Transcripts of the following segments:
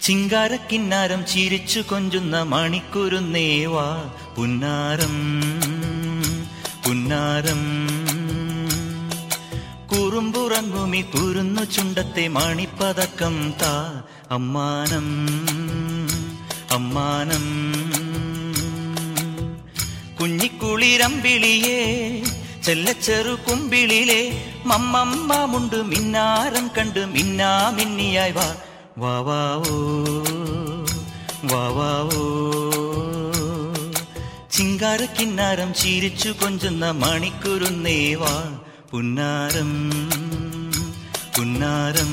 ചിങ്കാരക്കിന്നാരം ചിരിച്ചു കൊഞ്ചുന്ന മണിക്കുരുന്നേവാ പുന്നാരം പുന്നാരം കുറുമ്പുറങ്ങുമി കുരുന്നു ചുണ്ടത്തെ മണിപ്പതക്കം താ അമ്മാനം അമ്മാനം കുഞ്ഞിക്കുളിരമ്പിളിയേ ചെല്ലച്ചെറു കുമ്പിളിലെ മമ്മമ്മമുണ്ട് മിന്നാരം കണ്ട് മിന്നാ മിന്നിയായി വാ വാ വാ ഓ വാ വാ ഓ ചിങ്കാരക്കിന്നാരം ചിരിച്ചു കൊഞ്ചുന്ന മണിക്കുരുന്നേവാ പുന്നാരം പുന്നാരം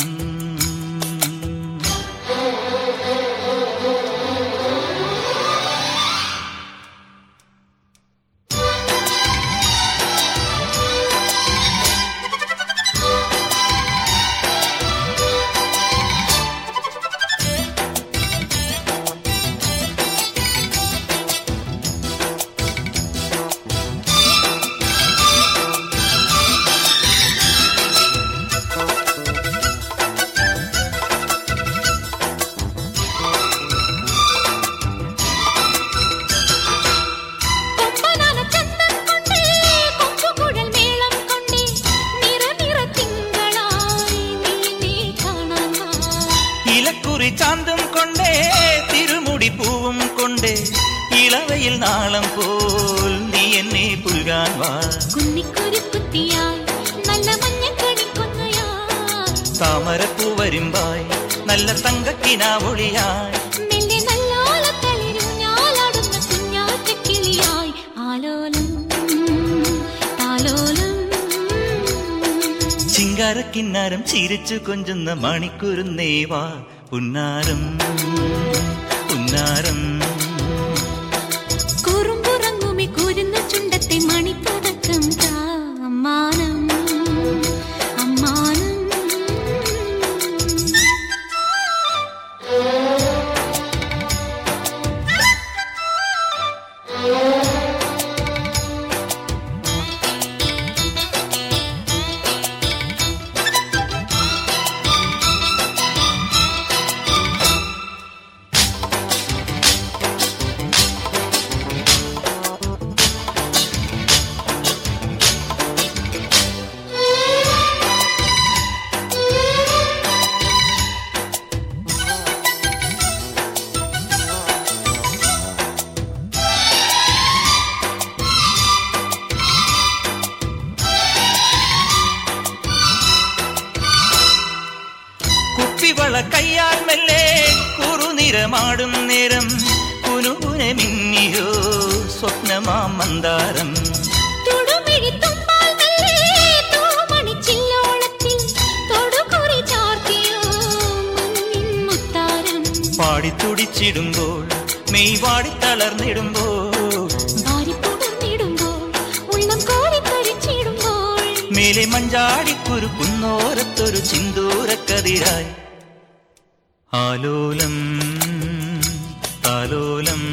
കൊമ്പനാന ചന്തം കൊണ്ടേ കൊമ്പുകുഴൽ മേളം കൊണ്ടേ നിറ നിറ തിങ്കളായി നീ നീ കാണാൻ വാ. ഇലക്കുറി ചാന്തം കൊണ്ടേ തിരുമുടി പൂവും കൊണ്ടേ ഇളവയിൽ നാളം പോൽ നീ എന്നെ പുൽകാൻ വാ കുന്നിക്കുരുക്കുത്തിയായി നല്ല മഞ്ഞക്കണിക്കൊന്നയായി താമരപ്പൂ വരുമ്പായി നല്ല തങ്കക്കിനാവൊളിയായി മെല്ലെ നല്ലോലത്തളിരൂഞ്ഞാലാടുന്ന കുഞ്ഞാറ്റക്കിളിയായി ആലോലം താലോലം ചിങ്കാരക്കിന്നാരം ചിരിച്ചു കൊഞ്ചുന്ന മണിക്കുരുന്നേവാ പുന്നാരം പുന്നാരം കുറുമ്പുറങ്ങുമി കുരുന്ന ചുണ്ടത്തെ മണിപ്പതക്കം താ അമ്മാനം അമ്മാനം കുപ്പിവള കയ്യാൽ മെല്ലെ കുറുനിറമാടും നേരം കുനുകുനെ മിന്നിയോ സ്വപ്നമാം മന്ദാരം തൊടുമിഴിത്തുമ്പാൽ മെല്ലെ തൂമണിച്ചില്ലോളത്തിൽ തൊടുകുറി ചാർത്തിയോ മുന്നിൻ മുത്താരം പാടിത്തുടിച്ചിടുമ്പോൾ മെയ് വാടിത്തളർന്നിടുമ്പോൾ വാരിപ്പുണർന്നിടുമ്പോൾ ഉള്ളം കോരിത്തരിച്ചിടുമ്പോൾ മേലെ മഞ്ചാടിക്കുരു കുന്നോരത്തൊരു ചിന്തൂരക്കതിരായി ആലോലം താലോലം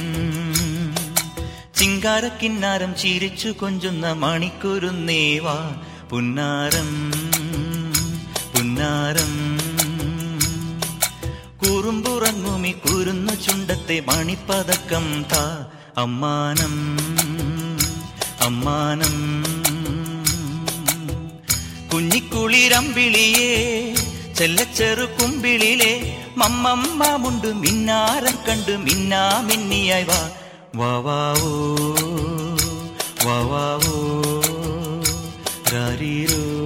ചിങ്കാരക്കിന്നാരം ചിരിച്ചു കൊഞ്ചുന്ന മണിക്കുരുന്നേവാ പുന്നാരം പുന്നാരം കുറുമ്പുറങ്ങുമി കുരുന്നു ചുണ്ടത്തെ മണിപ്പതക്കം താ അമ്മാനം അമ്മാനം കുഞ്ഞിക്കുളിരമ്പിളിയേ ചെല്ലച്ചെറു കുമ്പിളിലെ മമ്മമ്മമുണ്ട് മിന്നാരം കണ്ട് മിന്നാ മിന്നിയായി വാ വാ വാ ഓ വാ വാ ഓ രാരീരോ